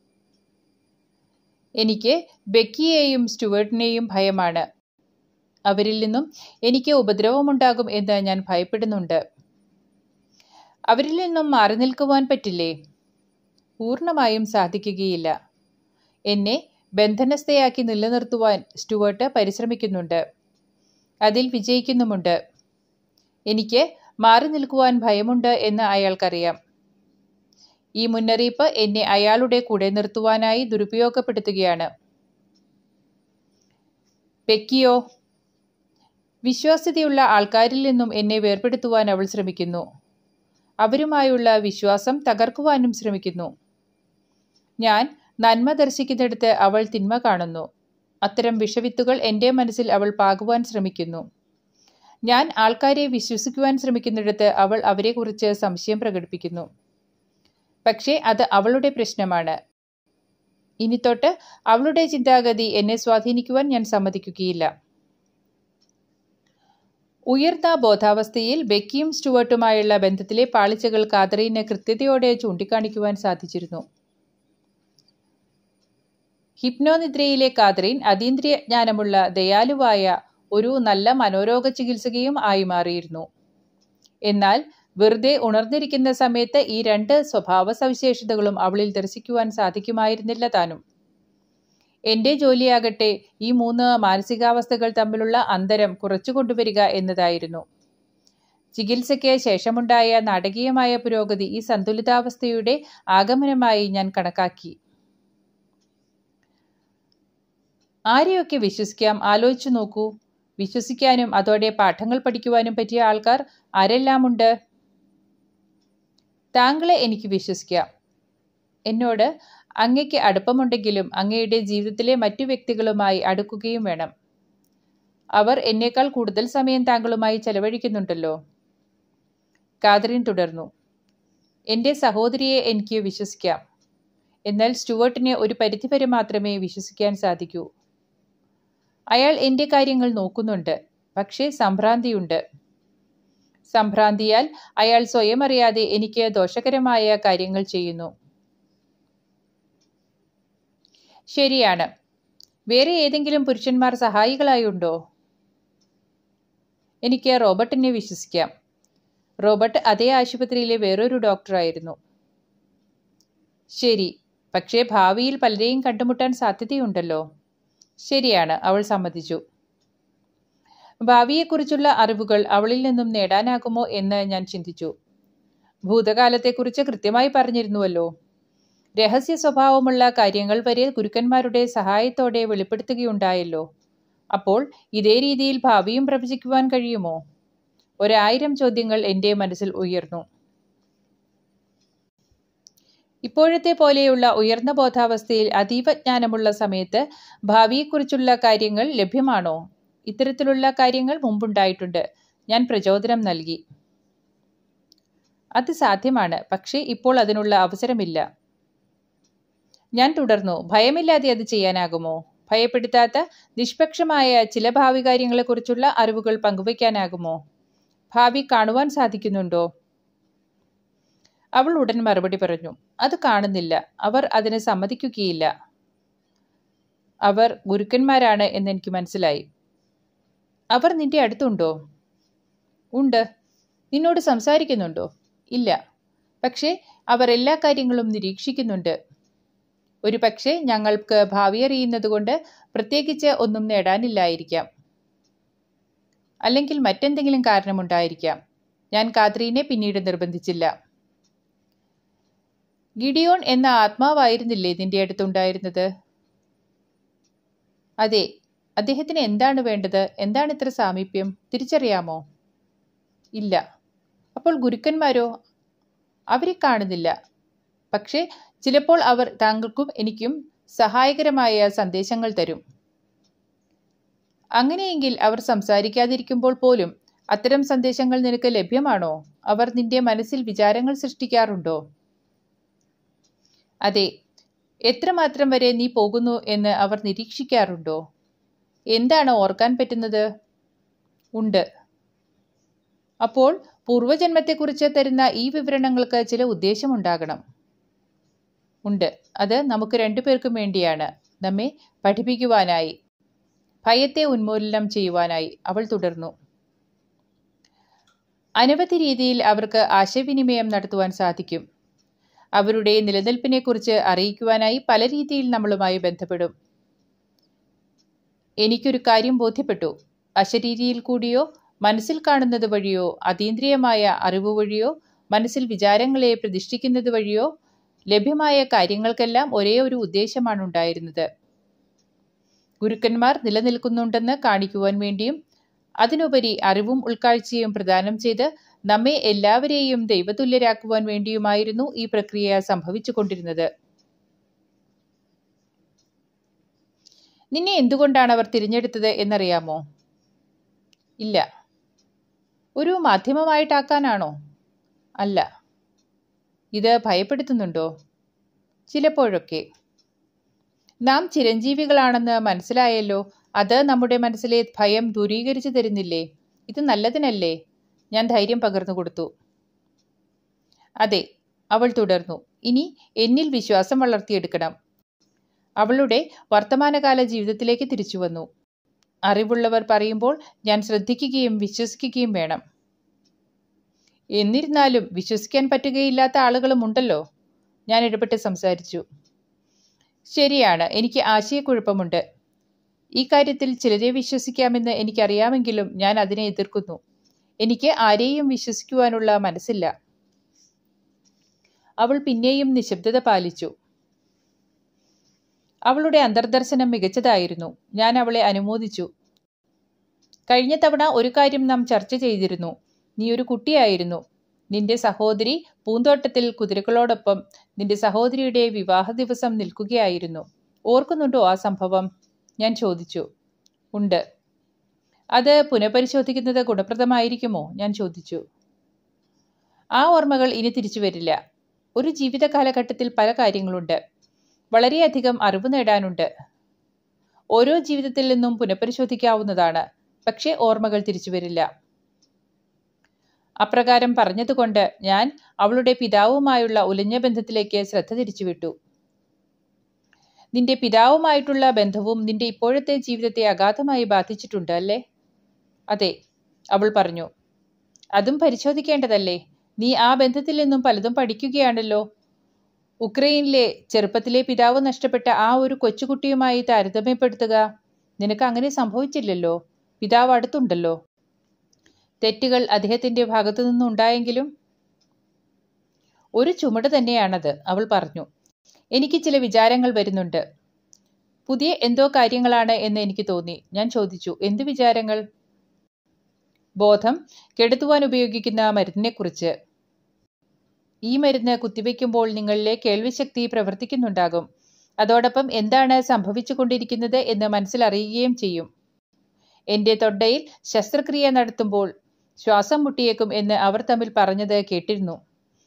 എനിക്ക് ബെക്കിയെയും സ്റ്റുവേർട്ടിനെയും ഭയമാണ് അവരിൽ നിന്നും എനിക്ക് ഉപദ്രവമുണ്ടാകും എന്ന് ഞാൻ ഭയപ്പെടുന്നുണ്ട് അവരിൽ നിന്നും മാറി നിൽക്കുവാൻ പറ്റില്ലേ പൂർണ്ണമായും സാധിക്കുകയില്ല എന്നെ ബന്ധനസ്ഥയാക്കി നിലനിർത്തുവാൻ സ്റ്റുവർട്ട് പരിശ്രമിക്കുന്നുണ്ട് അതിൽ വിജയിക്കുന്നുമുണ്ട് എനിക്ക് മാറി നിൽക്കുവാൻ ഭയമുണ്ട് എന്ന് അയാൾക്കറിയാം ഈ മുന്നറിയിപ്പ് എന്നെ അയാളുടെ കൂടെ നിർത്തുവാനായി ദുരുപയോഗപ്പെടുത്തുകയാണ് പെക്കിയോ വിശ്വാസ്യതയുള്ള ആൾക്കാരിൽ നിന്നും എന്നെ വേർപെടുത്തുവാൻ അവൾ ശ്രമിക്കുന്നു അവരുമായുള്ള വിശ്വാസം തകർക്കുവാനും ശ്രമിക്കുന്നു ഞാൻ നന്മ ദർശിക്കുന്നിടത്ത് അവൾ തിന്മ കാണുന്നു അത്തരം വിഷവിത്തുകൾ എൻ്റെ മനസ്സിൽ അവൾ പാകുവാൻ ശ്രമിക്കുന്നു ഞാൻ ആൾക്കാരെ വിശ്വസിക്കുവാൻ ശ്രമിക്കുന്നിടത്ത് അവൾ അവരെക്കുറിച്ച് സംശയം പ്രകടിപ്പിക്കുന്നു പക്ഷേ അത് അവളുടെ പ്രശ്നമാണ് ഇനി തൊട്ട് അവളുടെ ചിന്താഗതി എന്നെ സ്വാധീനിക്കുവാൻ ഞാൻ സമ്മതിക്കുകയില്ല ഉയർന്ന ബോധാവസ്ഥയിൽ ബെക്കിയും സ്റ്റുവർട്ടുമായുള്ള ബന്ധത്തിലെ പാളിച്ചകൾ കാതറീന് കൃത്യതയോടെ ചൂണ്ടിക്കാണിക്കുവാൻ സാധിച്ചിരുന്നു ഹിപ്നോനിദ്രയിലെ കാതറീൻ അതീന്ദ്രിയ ജ്ഞാനമുള്ള ദയാലുവായ ഒരു നല്ല മനോരോഗ ചികിത്സകയും ആയി മാറിയിരുന്നു എന്നാൽ വെറുതെ ഉണർന്നിരിക്കുന്ന സമയത്ത് ഈ രണ്ട് സ്വഭാവ സവിശേഷതകളും അവളിൽ ദർശിക്കുവാൻ സാധിക്കുമായിരുന്നില്ല താനും എന്റെ ജോലിയാകട്ടെ ഈ മൂന്ന് മാനസികാവസ്ഥകൾ തമ്മിലുള്ള അന്തരം കുറച്ചു കൊണ്ടുവരിക എന്നതായിരുന്നു ചികിത്സയ്ക്ക് ശേഷമുണ്ടായ നാടകീയമായ പുരോഗതി ഈ സന്തുലിതാവസ്ഥയുടെ ആഗമനമായി ഞാൻ കണക്കാക്കി ആരെയൊക്കെ വിശ്വസിക്കാം ആലോചിച്ചു നോക്കൂ വിശ്വസിക്കാനും അതോടെ പാഠങ്ങൾ പഠിക്കുവാനും പറ്റിയ ആൾക്കാർ ആരെല്ലാമുണ്ട് താങ്കളെ എനിക്ക് വിശ്വസിക്കാം എന്നോട് അങ്ങയ്ക്ക് അടുപ്പമുണ്ടെങ്കിലും അങ്ങയുടെ ജീവിതത്തിലെ മറ്റു വ്യക്തികളുമായി അടുക്കുകയും വേണം അവർ എന്നേക്കാൾ കൂടുതൽ സമയം താങ്കളുമായി ചെലവഴിക്കുന്നുണ്ടല്ലോ കാതറിൻ തുടർന്നു എൻ്റെ സഹോദരിയെ എനിക്ക് വിശ്വസിക്കാം എന്നാൽ സ്റ്റുവർട്ടിനെ ഒരു പരിധിവരെ മാത്രമേ വിശ്വസിക്കാൻ സാധിക്കൂ അയാൾ എൻ്റെ കാര്യങ്ങൾ നോക്കുന്നുണ്ട് പക്ഷേ സംഭ്രാന്തിയുണ്ട് സംഭ്രാന്തിയാൽ അയാൾ സ്വയം അറിയാതെ എനിക്ക് ദോഷകരമായ കാര്യങ്ങൾ ചെയ്യുന്നു ശരിയാണ് വേറെ ഏതെങ്കിലും പുരുഷന്മാർ സഹായികളായുണ്ടോ എനിക്ക് റോബർട്ടിനെ വിശ്വസിക്കാം റോബർട്ട് അതേ ആശുപത്രിയിലെ വേറൊരു ഡോക്ടറായിരുന്നു ശരി പക്ഷേ ഭാവിയിൽ പലരെയും കണ്ടുമുട്ടാൻ സാധ്യതയുണ്ടല്ലോ ശരിയാണ് അവൾ സമ്മതിച്ചു ഭാവിയെക്കുറിച്ചുള്ള അറിവുകൾ അവളിൽ നിന്നും നേടാനാകുമോ എന്ന് ഞാൻ ചിന്തിച്ചു ഭൂതകാലത്തെക്കുറിച്ച് കൃത്യമായി പറഞ്ഞിരുന്നുവല്ലോ രഹസ്യ സ്വഭാവമുള്ള കാര്യങ്ങൾ വരെ ഗുരുക്കന്മാരുടെ സഹായത്തോടെ വെളിപ്പെടുത്തുകയുണ്ടായല്ലോ അപ്പോൾ ഇതേ രീതിയിൽ ഭാവിയും പ്രവചിക്കുവാൻ കഴിയുമോ ഒരായിരം ചോദ്യങ്ങൾ എൻ്റെ മനസ്സിൽ ഉയർന്നു ഇപ്പോഴത്തെ പോലെയുള്ള ഉയർന്ന ബോധാവസ്ഥയിൽ അതീവ ജ്ഞാനമുള്ള സമയത്ത് ഭാവിയെക്കുറിച്ചുള്ള കാര്യങ്ങൾ ലഭ്യമാണോ ഇത്തരത്തിലുള്ള കാര്യങ്ങൾ മുമ്പുണ്ടായിട്ടുണ്ട് ഞാൻ പ്രചോദനം നൽകി അത് സാധ്യമാണ് പക്ഷേ ഇപ്പോൾ അതിനുള്ള അവസരമില്ല ഞാൻ തുടർന്നു ഭയമില്ലാതെ അത് ചെയ്യാനാകുമോ ഭയപ്പെടുത്താത്ത നിഷ്പക്ഷമായ ചില ഭാവി കാര്യങ്ങളെക്കുറിച്ചുള്ള അറിവുകൾ പങ്കുവയ്ക്കാനാകുമോ ഭാവി കാണുവാൻ സാധിക്കുന്നുണ്ടോ അവൾ ഉടൻ മറുപടി പറഞ്ഞു അത് കാണുന്നില്ല അവർ അതിന് സമ്മതിക്കുകയില്ല അവർ ഗുരുക്കന്മാരാണ് എന്നെനിക്ക് മനസ്സിലായി അവർ നിന്റെ അടുത്തുണ്ടോ ഉണ്ട് നിന്നോട് സംസാരിക്കുന്നുണ്ടോ ഇല്ല പക്ഷേ അവർ എല്ലാ കാര്യങ്ങളും നിരീക്ഷിക്കുന്നുണ്ട് ഒരു പക്ഷേ ഞങ്ങൾക്ക് ഭാവി അറിയുന്നതുകൊണ്ട് പ്രത്യേകിച്ച് ഒന്നും നേടാനില്ലായിരിക്കാം അല്ലെങ്കിൽ മറ്റെന്തെങ്കിലും കാരണമുണ്ടായിരിക്കാം ഞാൻ കാത്രീനെ പിന്നീട് നിർബന്ധിച്ചില്ല ഗിഡിയോൺ എന്ന ആത്മാവായിരുന്നില്ലേ നിന്റെ അടുത്തുണ്ടായിരുന്നത് അതെ അദ്ദേഹത്തിന് എന്താണ് വേണ്ടത് എന്താണ് ഇത്ര സാമീപ്യം തിരിച്ചറിയാമോ ഇല്ല അപ്പോൾ ഗുരുക്കന്മാരോ അവരെ കാണുന്നില്ല പക്ഷേ ചിലപ്പോൾ അവർ താങ്കൾക്കും എനിക്കും സഹായകരമായ സന്ദേശങ്ങൾ തരും അങ്ങനെയെങ്കിൽ അവർ സംസാരിക്കാതിരിക്കുമ്പോൾ പോലും അത്തരം സന്ദേശങ്ങൾ നിനക്ക് ലഭ്യമാണോ അവർ നിന്റെ മനസ്സിൽ വിചാരങ്ങൾ സൃഷ്ടിക്കാറുണ്ടോ അതെ എത്രമാത്രം വരെ നീ പോകുന്നു എന്ന് അവർ നിരീക്ഷിക്കാറുണ്ടോ എന്താണ് ഓർക്കാൻ പറ്റുന്നത് ഉണ്ട് അപ്പോൾ പൂർവജന്മത്തെക്കുറിച്ച് തരുന്ന ഈ വിവരണങ്ങൾക്ക് ചില ഉദ്ദേശമുണ്ടാകണം ഉണ്ട് അത് നമുക്ക് രണ്ടുപേർക്കും വേണ്ടിയാണ് നമ്മെ പഠിപ്പിക്കുവാനായി ഭയത്തെ ഉന്മൂലനം ചെയ്യുവാനായി അവൾ തുടർന്നു അനവധി രീതിയിൽ അവർക്ക് ആശയവിനിമയം നടത്തുവാൻ സാധിക്കും അവരുടെ നിലനിൽപ്പിനെക്കുറിച്ച് അറിയിക്കുവാനായി പല രീതിയിൽ നമ്മളുമായി ബന്ധപ്പെടും എനിക്കൊരു കാര്യം ബോധ്യപ്പെട്ടു അശരീരിയിൽ കൂടിയോ മനസ്സിൽ കാണുന്നത് വഴിയോ അതീന്ദ്രിയമായ അറിവ് വഴിയോ മനസ്സിൽ വിചാരങ്ങളെ പ്രതിഷ്ഠിക്കുന്നത് വഴിയോ ലഭ്യമായ കാര്യങ്ങൾക്കെല്ലാം ഒരേ ഒരു ഉദ്ദേശമാണ് ഉണ്ടായിരുന്നത് ഗുരുക്കന്മാർ നിലനിൽക്കുന്നുണ്ടെന്ന് കാണിക്കുവാൻ വേണ്ടിയും അതിനുപരി അറിവും ഉൾക്കാഴ്ചയും പ്രദാനം ചെയ്ത് നമ്മെ എല്ലാവരെയും ദൈവതുല്യരാക്കുവാൻ വേണ്ടിയുമായിരുന്നു ഈ പ്രക്രിയ സംഭവിച്ചുകൊണ്ടിരുന്നത് നിന്നെ എന്തുകൊണ്ടാണ് അവർ തിരഞ്ഞെടുത്തത് എന്നറിയാമോ ഇല്ല ഒരു മാധ്യമമായിട്ടാക്കാനാണോ അല്ല ഇത് ഭയപ്പെടുത്തുന്നുണ്ടോ ചിലപ്പോഴൊക്കെ നാം ചിരഞ്ജീവികളാണെന്ന് മനസ്സിലായല്ലോ അത് നമ്മുടെ മനസ്സിലെ ഭയം ദൂരീകരിച്ചു തരുന്നില്ലേ ഇത് നല്ലതിനല്ലേ ഞാൻ ധൈര്യം പകർന്നു കൊടുത്തു അതെ അവൾ തുടർന്നു ഇനി എന്നിൽ വിശ്വാസം വളർത്തിയെടുക്കണം അവളുടെ വർത്തമാനകാല ജീവിതത്തിലേക്ക് തിരിച്ചു വന്നു അറിവുള്ളവർ പറയുമ്പോൾ ഞാൻ ശ്രദ്ധിക്കുകയും വിശ്വസിക്കുകയും വേണം എന്നിരുന്നാലും വിശ്വസിക്കാൻ പറ്റുകയില്ലാത്ത ആളുകളും ഉണ്ടല്ലോ ഞാൻ ഇടപെട്ട് സംസാരിച്ചു ശരിയാണ് എനിക്ക് ആശയക്കുഴപ്പമുണ്ട് ഈ കാര്യത്തിൽ ചിലരെ വിശ്വസിക്കാമെന്ന് എനിക്കറിയാമെങ്കിലും ഞാൻ അതിനെ എതിർക്കുന്നു എനിക്ക് ആരെയും വിശ്വസിക്കുവാനുള്ള മനസ്സില്ല അവൾ പിന്നെയും നിശബ്ദത പാലിച്ചു അവളുടെ അന്തർദർശനം മികച്ചതായിരുന്നു ഞാൻ അവളെ അനുമോദിച്ചു കഴിഞ്ഞ തവണ ഒരു കാര്യം നാം ചർച്ച ചെയ്തിരുന്നു നീ ഒരു കുട്ടിയായിരുന്നു നിന്റെ സഹോദരി പൂന്തോട്ടത്തിൽ കുതിരകളോടൊപ്പം നിന്റെ സഹോദരിയുടെ വിവാഹ ദിവസം നിൽക്കുകയായിരുന്നു ഓർക്കുന്നുണ്ടോ ആ സംഭവം ഞാൻ ചോദിച്ചു ഉണ്ട് അത് പുനഃപരിശോധിക്കുന്നത് ഗുണപ്രദമായിരിക്കുമോ ഞാൻ ചോദിച്ചു ആ ഓർമ്മകൾ ഇനി തിരിച്ചു വരില്ല ഒരു ജീവിത കാലഘട്ടത്തിൽ പല കാര്യങ്ങളുണ്ട് വളരെയധികം അറിവ് നേടാനുണ്ട് ഓരോ ജീവിതത്തിൽ നിന്നും പുനഃപരിശോധിക്കാവുന്നതാണ് പക്ഷേ ഓർമ്മകൾ തിരിച്ചു വരില്ല അപ്രകാരം പറഞ്ഞതുകൊണ്ട് ഞാൻ അവളുടെ പിതാവുമായുള്ള ഉലഞ്ഞ ബന്ധത്തിലേക്ക് ശ്രദ്ധ തിരിച്ചുവിട്ടു നിന്റെ പിതാവുമായിട്ടുള്ള ബന്ധവും നിന്റെ ഇപ്പോഴത്തെ ജീവിതത്തെ അഗാധമായി ബാധിച്ചിട്ടുണ്ട് അല്ലേ അതെ അവൾ പറഞ്ഞു അതും പരിശോധിക്കേണ്ടതല്ലേ നീ ആ ബന്ധത്തിൽ നിന്നും പലതും പഠിക്കുകയാണല്ലോ ഉക്രൈനിലെ ചെറുപ്പത്തിലെ പിതാവ് നഷ്ടപ്പെട്ട ആ ഒരു കൊച്ചുകുട്ടിയുമായി താരതമ്യപ്പെടുത്തുക നിനക്ക് അങ്ങനെ സംഭവിച്ചില്ലല്ലോ പിതാവ് അടുത്തുണ്ടല്ലോ തെറ്റുകൾ അദ്ദേഹത്തിന്റെ ഭാഗത്തു നിന്നുണ്ടായെങ്കിലും ഒരു ചുമട് തന്നെയാണത് അവൾ പറഞ്ഞു എനിക്ക് ചില വിചാരങ്ങൾ വരുന്നുണ്ട് പുതിയ എന്തോ കാര്യങ്ങളാണ് എന്ന് എനിക്ക് തോന്നി ഞാൻ ചോദിച്ചു എന്ത് വിചാരങ്ങൾ ബോധം കെടുത്തുവാൻ ഉപയോഗിക്കുന്ന മരുന്നിനെക്കുറിച്ച് ഈ മരുന്ന് കുത്തിവെക്കുമ്പോൾ നിങ്ങളിലെ കേൾവിശക്തി പ്രവർത്തിക്കുന്നുണ്ടാകും അതോടൊപ്പം എന്താണ് സംഭവിച്ചുകൊണ്ടിരിക്കുന്നത് എന്ന് മനസ്സിലറിയുകയും ചെയ്യും എന്റെ തൊണ്ടയിൽ ശസ്ത്രക്രിയ നടത്തുമ്പോൾ ശ്വാസം മുട്ടിയേക്കും എന്ന് അവർ തമ്മിൽ പറഞ്ഞത് കേട്ടിരുന്നു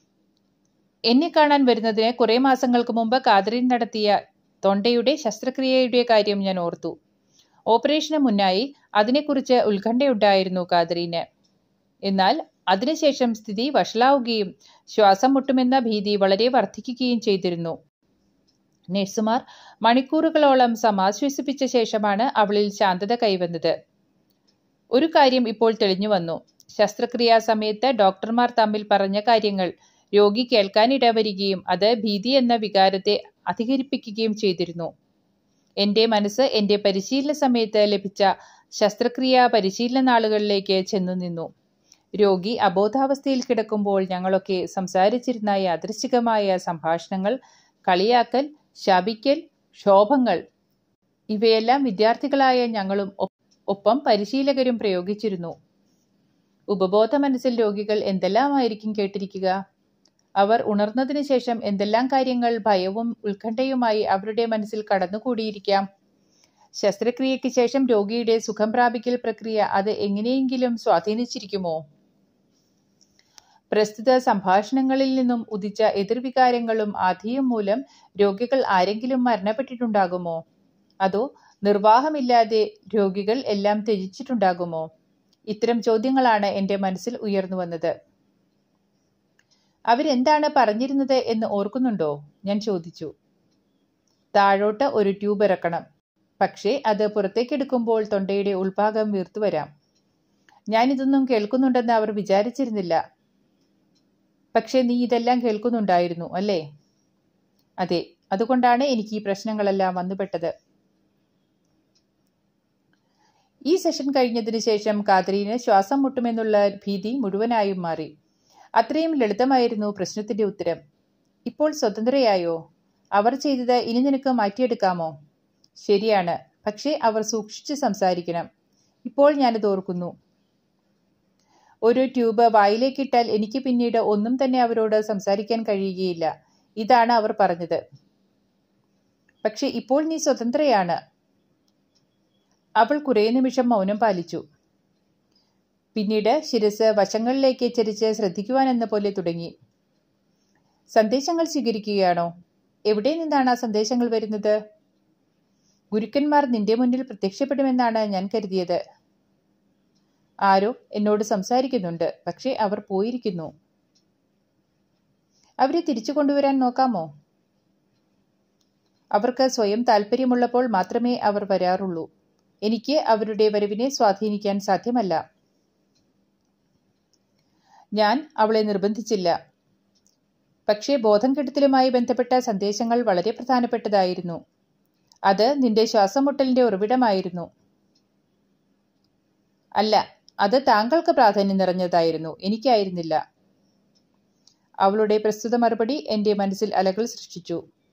എന്നെ കാണാൻ വരുന്നതിന് കുറെ മാസങ്ങൾക്ക് മുമ്പ് കാതറിൻ നടത്തിയ തൊണ്ടയുടെ ശസ്ത്രക്രിയയുടെ കാര്യം ഞാൻ ഓർത്തു ഓപ്പറേഷന് മുന്നായി അതിനെക്കുറിച്ച് ഉത്കണ്ഠയുണ്ടായിരുന്നു കാതറീന് എന്നാൽ അതിനുശേഷം സ്ഥിതി വഷളാവുകയും ശ്വാസം മുട്ടുമെന്ന ഭീതി വളരെ വർദ്ധിക്കുകയും ചെയ്തിരുന്നു നഴ്സുമാർ മണിക്കൂറുകളോളം സമാശ്വസിപ്പിച്ച ശേഷമാണ് അവളിൽ ശാന്തത കൈവന്നത് ഒരു കാര്യം ഇപ്പോൾ തെളിഞ്ഞു വന്നു ശസ്ത്രക്രിയാ സമയത്ത് ഡോക്ടർമാർ തമ്മിൽ പറഞ്ഞ കാര്യങ്ങൾ രോഗി കേൾക്കാനിടവരികയും അത് ഭീതി എന്ന വികാരത്തെ അധികരിപ്പിക്കുകയും ചെയ്തിരുന്നു എന്റെ മനസ്സ് എന്റെ പരിശീലന സമയത്ത് ലഭിച്ച ശസ്ത്രക്രിയാ പരിശീലന നാളുകളിലേക്ക് ചെന്നു നിന്നു രോഗി അബോധാവസ്ഥയിൽ കിടക്കുമ്പോൾ ഞങ്ങളൊക്കെ സംസാരിച്ചിരുന്ന യാദൃശ്ചികമായ സംഭാഷണങ്ങൾ കളിയാക്കൽ ശപിക്കൽ ക്ഷോഭങ്ങൾ ഇവയെല്ലാം വിദ്യാർത്ഥികളായ ഞങ്ങളും ഒപ്പം പരിശീലകരും പ്രയോഗിച്ചിരുന്നു ഉപബോധ മനസ്സിൽ രോഗികൾ എന്തെല്ലാമായിരിക്കും കേട്ടിരിക്കുക അവർ ഉണർന്നതിന് ശേഷം എന്തെല്ലാം കാര്യങ്ങൾ ഭയവും ഉത്കണ്ഠയുമായി അവരുടെ മനസ്സിൽ കടന്നുകൂടിയിരിക്കാം ശസ്ത്രക്രിയയ്ക്ക് ശേഷം രോഗിയുടെ സുഖം പ്രാപിക്കൽ പ്രക്രിയ അത് എങ്ങനെയെങ്കിലും സ്വാധീനിച്ചിരിക്കുമോ പ്രസ്തുത സംഭാഷണങ്ങളിൽ നിന്നും ഉദിച്ച എതിർവികാരങ്ങളും ആധിയും മൂലം രോഗികൾ ആരെങ്കിലും മരണപ്പെട്ടിട്ടുണ്ടാകുമോ അതോ നിർവാഹമില്ലാതെ രോഗികൾ എല്ലാം ത്യജിച്ചിട്ടുണ്ടാകുമോ ഇത്തരം ചോദ്യങ്ങളാണ് എൻ്റെ മനസ്സിൽ ഉയർന്നു വന്നത് അവരെന്താണ് പറഞ്ഞിരുന്നത് എന്ന് ഓർക്കുന്നുണ്ടോ ഞാൻ ചോദിച്ചു താഴോട്ട് ഒരു ട്യൂബ് ഇറക്കണം പക്ഷേ അത് പുറത്തേക്കെടുക്കുമ്പോൾ തൊണ്ടയുടെ ഉൾഭാഗം വീർത്തു വരാം ഞാനിതൊന്നും കേൾക്കുന്നുണ്ടെന്ന് അവർ വിചാരിച്ചിരുന്നില്ല പക്ഷേ നീ ഇതെല്ലാം കേൾക്കുന്നുണ്ടായിരുന്നു അല്ലേ അതെ അതുകൊണ്ടാണ് എനിക്ക് ഈ പ്രശ്നങ്ങളെല്ലാം വന്നുപെട്ടത് ഈ സെഷൻ കഴിഞ്ഞതിന് ശേഷം കാതറീന് ശ്വാസം മുട്ടുമെന്നുള്ള ഭീതി മുഴുവനായും മാറി അത്രയും ലളിതമായിരുന്നു പ്രശ്നത്തിന്റെ ഉത്തരം ഇപ്പോൾ സ്വതന്ത്രയായോ അവർ ചെയ്തത് ഇനി നിനക്ക് മാറ്റിയെടുക്കാമോ ശരിയാണ് പക്ഷേ അവർ സൂക്ഷിച്ച് സംസാരിക്കണം ഇപ്പോൾ ഞാനത് ഓർക്കുന്നു ഒരു ട്യൂബ് വായിലേക്കിട്ടാൽ എനിക്ക് പിന്നീട് ഒന്നും തന്നെ അവരോട് സംസാരിക്കാൻ കഴിയുകയില്ല ഇതാണ് അവർ പറഞ്ഞത് പക്ഷെ ഇപ്പോൾ നീ സ്വതന്ത്രയാണ് അവൾ കുറേ നിമിഷം മൗനം പാലിച്ചു പിന്നീട് ശിരസ് വശങ്ങളിലേക്ക് ചരിച്ച് ശ്രദ്ധിക്കുവാനെന്ന പോലെ തുടങ്ങി സന്ദേശങ്ങൾ സ്വീകരിക്കുകയാണോ എവിടെ നിന്നാണ് ആ സന്ദേശങ്ങൾ വരുന്നത് ഗുരുക്കന്മാർ നിന്റെ മുന്നിൽ പ്രത്യക്ഷപ്പെടുമെന്നാണ് ഞാൻ കരുതിയത് ആരോ എന്നോട് സംസാരിക്കുന്നുണ്ട് പക്ഷേ അവർ പോയിരിക്കുന്നു അവരെ തിരിച്ചു കൊണ്ടുവരാൻ നോക്കാമോ അവർക്ക് സ്വയം താല്പര്യമുള്ളപ്പോൾ മാത്രമേ അവർ വരാറുള്ളൂ എനിക്ക് അവരുടെ വരവിനെ സ്വാധീനിക്കാൻ സാധ്യമല്ല ഞാൻ അവളെ നിർബന്ധിച്ചില്ല പക്ഷേ ബോധം കെടുത്തലുമായി ബന്ധപ്പെട്ട സന്ദേശങ്ങൾ വളരെ പ്രധാനപ്പെട്ടതായിരുന്നു അത് നിന്റെ ശ്വാസമുട്ടലിന്റെ ഉറവിടമായിരുന്നു അല്ല അത് താങ്കൾക്ക് പ്രാധാന്യം നിറഞ്ഞതായിരുന്നു എനിക്കായിരുന്നില്ല അവളുടെ പ്രസ്തുത മറുപടി എന്റെ മനസ്സിൽ അലകൾ സൃഷ്ടിച്ചു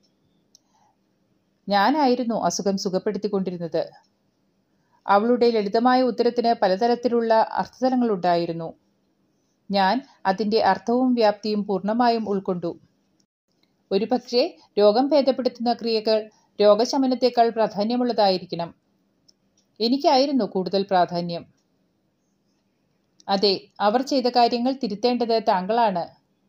ഞാനായിരുന്നു അസുഖം സുഖപ്പെടുത്തിക്കൊണ്ടിരുന്നത് അവളുടെ ലളിതമായ ഉത്തരത്തിന് പലതരത്തിലുള്ള അർത്ഥതലങ്ങളുണ്ടായിരുന്നു ഞാൻ അതിന്റെ അർത്ഥവും വ്യാപ്തിയും പൂർണ്ണമായും ഉൾക്കൊണ്ടു ഒരുപക്ഷെ രോഗം ഭേദപ്പെടുത്തുന്ന ക്രിയകൾ രോഗശമനത്തേക്കാൾ പ്രാധാന്യമുള്ളതായിരിക്കണം എനിക്കായിരുന്നു കൂടുതൽ പ്രാധാന്യം അതെ അവർ ചെയ്ത കാര്യങ്ങൾ തിരുത്തേണ്ടത് താങ്കളാണ്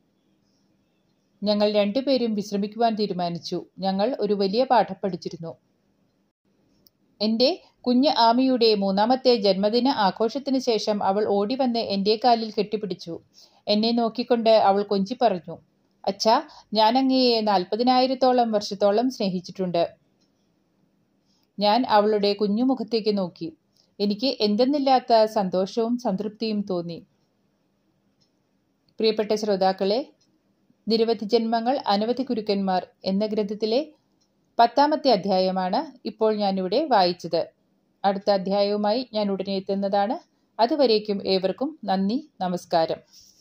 ഞങ്ങൾ രണ്ടുപേരും വിശ്രമിക്കുവാൻ തീരുമാനിച്ചു ഞങ്ങൾ ഒരു വലിയ പാഠം പഠിച്ചിരുന്നു എൻ്റെ കുഞ്ഞ് ആമിയുടെ മൂന്നാമത്തെ ജന്മദിന ആഘോഷത്തിന് ശേഷം അവൾ ഓടിവന്ന് എൻ്റെ കാലിൽ കെട്ടിപ്പിടിച്ചു എന്നെ നോക്കിക്കൊണ്ട് അവൾ കൊഞ്ചി പറഞ്ഞു അച്ഛാ ഞാൻ അങ്ങയെ നാൽപ്പതിനായിരത്തോളം വർഷത്തോളം സ്നേഹിച്ചിട്ടുണ്ട് ഞാൻ അവളുടെ കുഞ്ഞു മുഖത്തേക്ക് നോക്കി എനിക്ക് എന്തെന്നില്ലാത്ത സന്തോഷവും സംതൃപ്തിയും തോന്നി പ്രിയപ്പെട്ട ശ്രോതാക്കളെ നിരവധി ജന്മങ്ങൾ അനവധി കുരുക്കന്മാർ എന്ന ഗ്രന്ഥത്തിലെ പത്താമത്തെ അധ്യായമാണ് ഇപ്പോൾ ഞാനിവിടെ വായിച്ചത് അടുത്ത അധ്യായവുമായി ഞാൻ ഉടനെ എത്തുന്നതാണ് അതുവരേക്കും ഏവർക്കും നന്ദി നമസ്കാരം